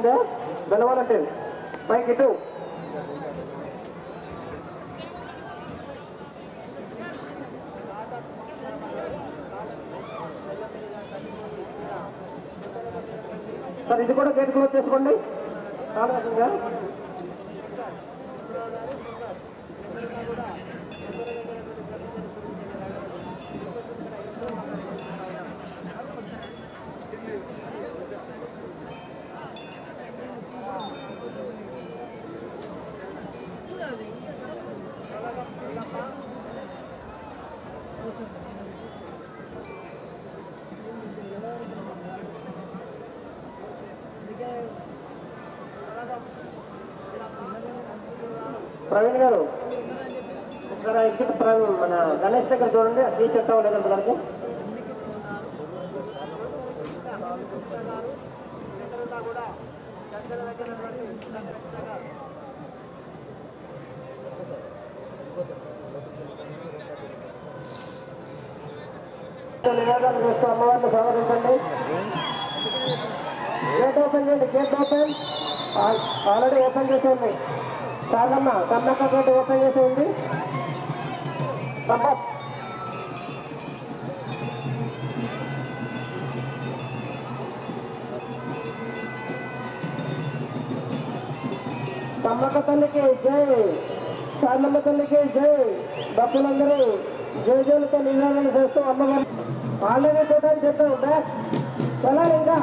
వెళ్ళవాలంటే bike ఇటు sir ఇది కూడా గేట్ క్లోజ్ చేసుకోండి చాలా రకంగా ప్రవీణ్ గారు ఒకసారి ఎగ్జిట్ ప్రవీణ్ మన గణేష్ దగ్గర చూడండి టీ షర్ట్ అవ్వలేదు గారికి నినాదాలు చేస్తూ అమ్మవారిని స్వాగతించండి గేట్ ఓపెన్ చేయండి గేట్ ఓపెన్ ఆల్రెడీ ఓపెన్ చేసి ఉంది చాలమ్మ కన్నక్క గేట్ ఓపెన్ చేసి ఉంది సమ్మత్ సమ్మక్క తల్లికి జై చాలమ్మ తల్లికి జై భక్తులందరూ జై జైలతో నినాదాలు చేస్తూ అమ్మవారి ఆల్రెడీ టోటల్ చెప్పాము బ్యాక్ వెళ్ళాలి ఇంకా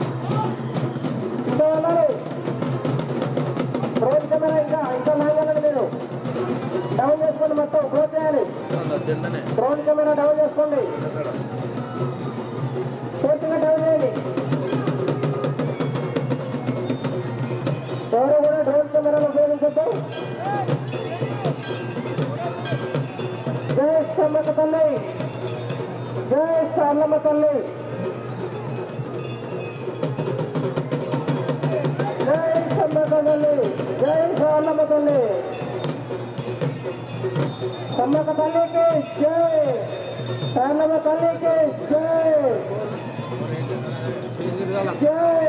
ఇంకా వెళ్ళాలి డ్రోన్ కెమెరా ఇంకా ఇంకా లాగాలండి మీరు డౌన్ చేసుకోండి మొత్తం క్లోజ్ చేయాలి డ్రోన్ కెమెరా డౌన్ చేసుకోండి పూర్తిగా డౌన్ చేయండి ఎవరు కూడా డ్రోన్ కెమెరాలు ఉపయోగించద్దు జై సమ్మక్క తల్లి జై సార్లమ్మ తల్లి జై సమ్మక్క తల్లి జై సార్లమ్మ తల్లి సమ్మక్క తల్లికి జై సార్లమ్మ తల్లికి జై జై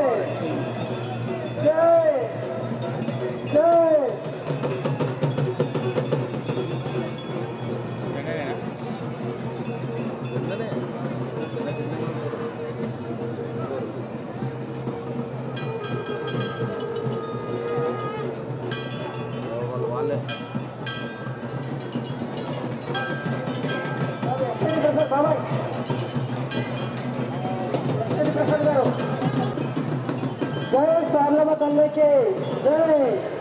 జై జై వాళ్ళే బాబాయ్ ప్రసాద్ గారు జై సార్లమ్మ తల్లికి జై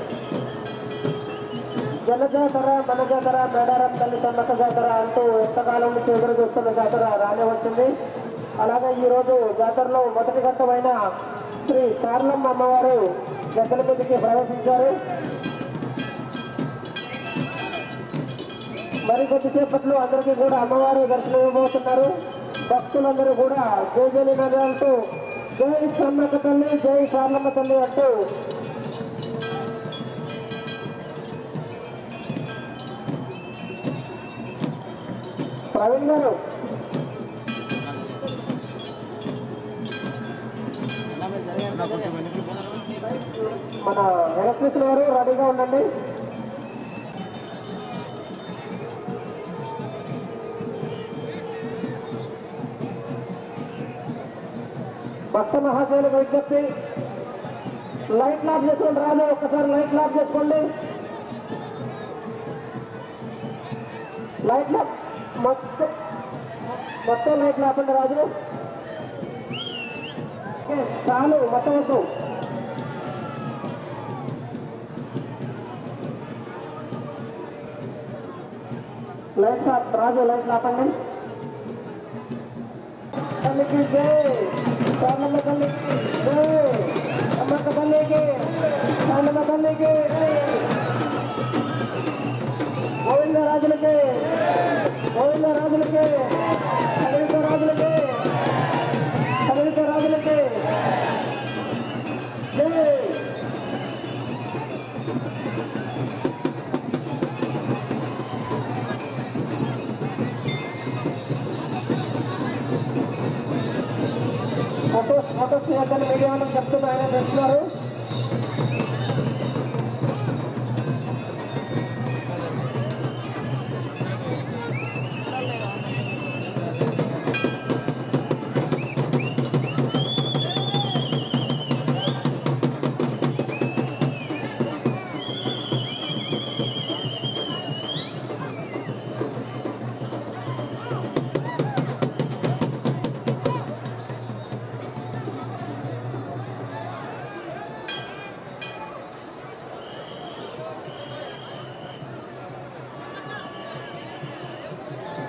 జల జాతర మన జాతర మేడారం తల్లి సమ్మక్క జాతర అంటూ ఎంతకాలం నుంచి ఎదురు చూస్తున్న జాతర రానే వచ్చింది అలాగే ఈ రోజు జాతరలో మొదటి ఘట్టమైన శ్రీ సార్లమ్మ అమ్మవారు గద్దెల మీదకి ప్రవేశించారు మరి కొద్దిసేపట్లో అందరికీ కూడా అమ్మవారు దర్శనం ఇవ్వబోతున్నారు భక్తులందరూ కూడా జై జై నినాదాలతో జై సమ్మక్క తల్లి జై సార్లమ్మ తల్లి అంటూ ప్రవీణ్ గారు మన ఎలక్ట్రిషన్ గారు రెడీగా ఉండండి భక్త మహాశయులకు విజ్ఞప్తి లైట్ లాఫ్ చేసుకోండి రాజు ఒక్కసారి లైట్ లాఫ్ చేసుకోండి లైట్ లాఫ్ మొత్తం మొత్తం లైట్ లాపండి రాజు ఓకే, చాలు మొత్తం వద్దు లైట్ ఆఫ్ రాజు లైట్ ఆపండి తల్లికి జై సామమ్మ తల్లికి జై అమ్మక్క తల్లికి సామమ్మ తల్లికి గోవింద రాజులకి గోవింద రాజులకి కదలిక రాజులకి కదలిక రాజులకి జై ఫోటోస్ ఫోటోస్ తీయద్దని మీడియా వాళ్ళకి చెప్తున్నా ఆయన తెస్తున్నారు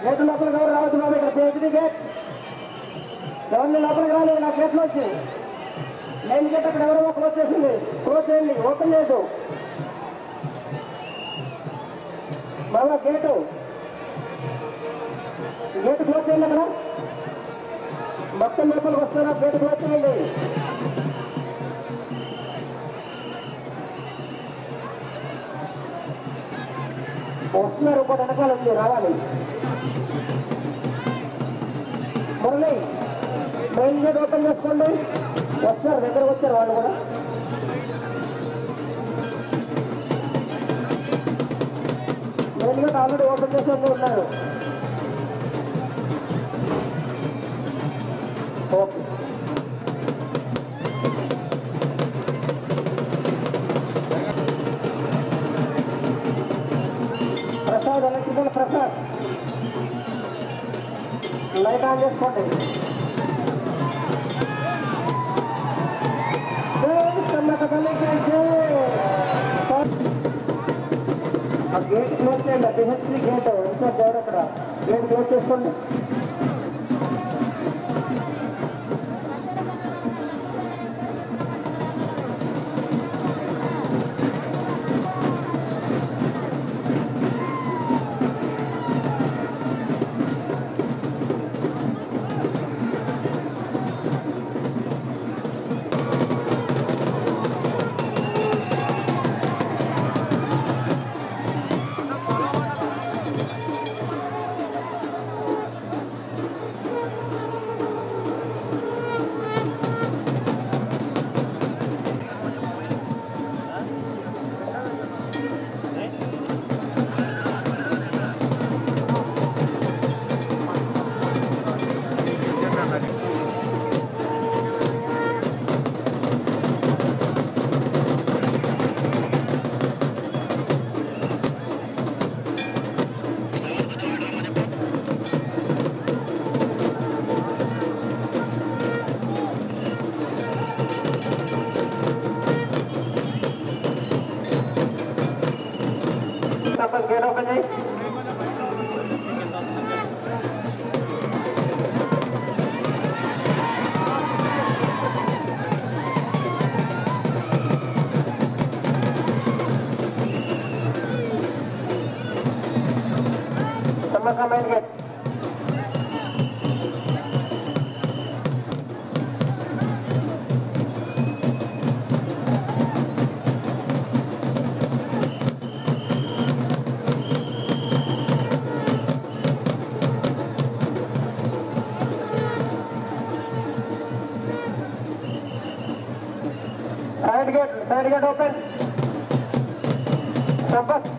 గేట్ లోపలికి ఎవరు రావద్దు బాబు ఇక్కడ సేఫ్టీ గేట్ ఎవరిని లోపలికి రాలేదు నా గేట్లో వచ్చి లైన్ గేట్ అక్కడ ఎవరో క్లోజ్ చేసింది క్లోజ్ చేయండి ఓపెన్ చేయదు బాబా గేటు గేట్ క్లోజ్ చేయండి అక్కడ మొత్తం లోపలికి వస్తారా గేట్ క్లోజ్ చేయండి వస్తున్నారు ఇంకోటి వెనకాల ఉంది రావాలి మురళి మెయిన్ గేట్ ఓపెన్ చేసుకోండి వస్తారు దగ్గరకు వచ్చారు వాళ్ళు కూడా మెయిన్ గేట్ ఆల్రెడీ ఓపెన్ చేసి ఉన్నారు okay Prasad electrical Prasad light on చేసుకోండి జై కన్నక తల్లికి జై. ఆ గేట్ క్లోజ్ చేయండి బిహెచ్సి గేట్ ఇంకా దేవుడు అక్కడ గేట్ క్లోజ్ చేసుకోండి తప్పని గేట్ ఓపెన్ చేయి Sammakka main gate side gate side gate open సబ్బస్